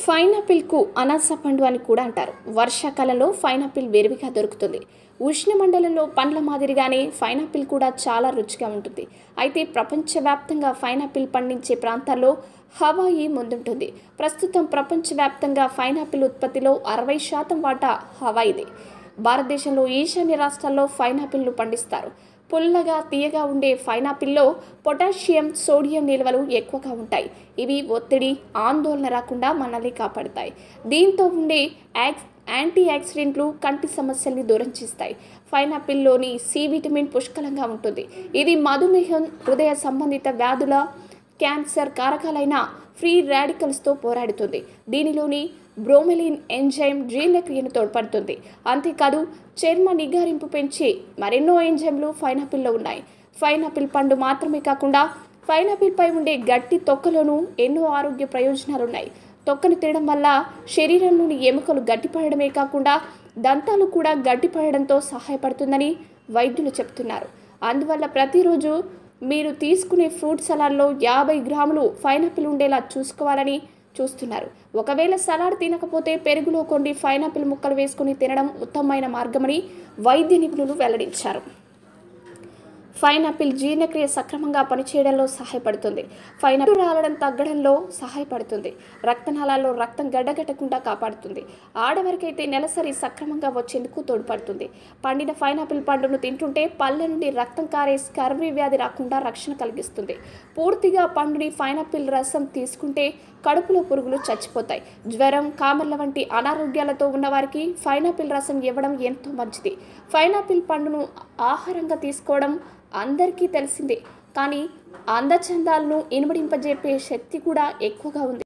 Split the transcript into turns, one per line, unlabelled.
ఫైనాపిల్కు అనాస పండు అని కూడా అంటారు వర్షాకాలంలో ఫైనాపిల్ విరివిగా దొరుకుతుంది ఉష్ణమండలంలో పండ్ల మాదిరిగానే ఫైనాపిల్ కూడా చాలా రుచిగా ఉంటుంది అయితే ప్రపంచవ్యాప్తంగా ఫైనాపిల్ పండించే ప్రాంతాల్లో హవాయి ముందుంటుంది ప్రస్తుతం ప్రపంచవ్యాప్తంగా ఫైనాపిల్ ఉత్పత్తిలో అరవై శాతం వాటా హవాయిదే భారతదేశంలో ఈశాన్య రాష్ట్రాల్లో ఫైనాపిల్ను పండిస్తారు పుల్లగా తీయగా ఉండే ఫైనాపిల్లో పొటాషియం సోడియం నిల్వలు ఎక్కువగా ఉంటాయి ఇవి ఒత్తిడి ఆందోళన రాకుండా మనల్ని కాపాడుతాయి దీంతో ఉండే యాక్స్ యాంటీ ఆక్సిడెంట్లు కంటి సమస్యల్ని దూరం చేస్తాయి ఫైనాపిల్లోని సి విటమిన్ పుష్కలంగా ఉంటుంది ఇది మధుమేహం హృదయ సంబంధిత వ్యాధుల క్యాన్సర్ కారకాలైన ఫ్రీ రాడికల్స్తో పోరాడుతుంది దీనిలోని బ్రోమెలిన్ ఎంజైమ్ జీర్ణక్రియను తోడ్పడుతుంది అంతేకాదు చర్మ నిగారింపు పెంచి మరెన్నో ఎంజైమ్లు ఫైనాపిల్లో ఉన్నాయి ఫైనాపిల్ పండు మాత్రమే కాకుండా పై ఉండే గట్టి తొక్కలోనూ ఎన్నో ఆరోగ్య ప్రయోజనాలు ఉన్నాయి తొక్కను తినడం వల్ల శరీరంలోని ఎముకలు గట్టిపడడమే కాకుండా దంతాలు కూడా గట్టిపడడంతో సహాయపడుతుందని వైద్యులు చెప్తున్నారు అందువల్ల ప్రతిరోజు మీరు తీసుకునే ఫ్రూట్ సలాడ్లో యాభై గ్రాములు పైనాపిల్ ఉండేలా చూసుకోవాలని చూస్తున్నారు ఒకవేళ సలాడ్ తినకపోతే పెరుగులో కొన్ని పైనాపిల్ ముక్కలు వేసుకుని తినడం ఉత్తమమైన మార్గమని వైద్య నిపుణులు వెల్లడించారు పైనాపిల్ జీర్ణక్రియ సక్రమంగా పనిచేయడంలో సహాయపడుతుంది పైనాపిల్ రాలడం తగ్గడంలో సహాయపడుతుంది రక్తనాళాల్లో రక్తం గడ్డగట్టకుండా కాపాడుతుంది ఆడవారికైతే నెలసరి సక్రమంగా వచ్చేందుకు తోడ్పడుతుంది పండిన పైనాపిల్ పండును తింటుంటే పళ్ళ నుండి రక్తం కారే స్కర్వీ వ్యాధి రాకుండా రక్షణ కలిగిస్తుంది పూర్తిగా పండుని పైనాపిల్ రసం తీసుకుంటే కడుపులో పురుగులు చచ్చిపోతాయి జ్వరం కామర్ల వంటి అనారోగ్యాలతో ఉన్నవారికి పైనాపిల్ రసం ఇవ్వడం ఎంతో మంచిది పైనాపిల్ పండును ఆహారంగా తీసుకోవడం అందరికీ తెలిసిందే కానీ అందచందాలను ఇనుమడింపజేపే శక్తి కూడా ఎక్కువగా ఉంది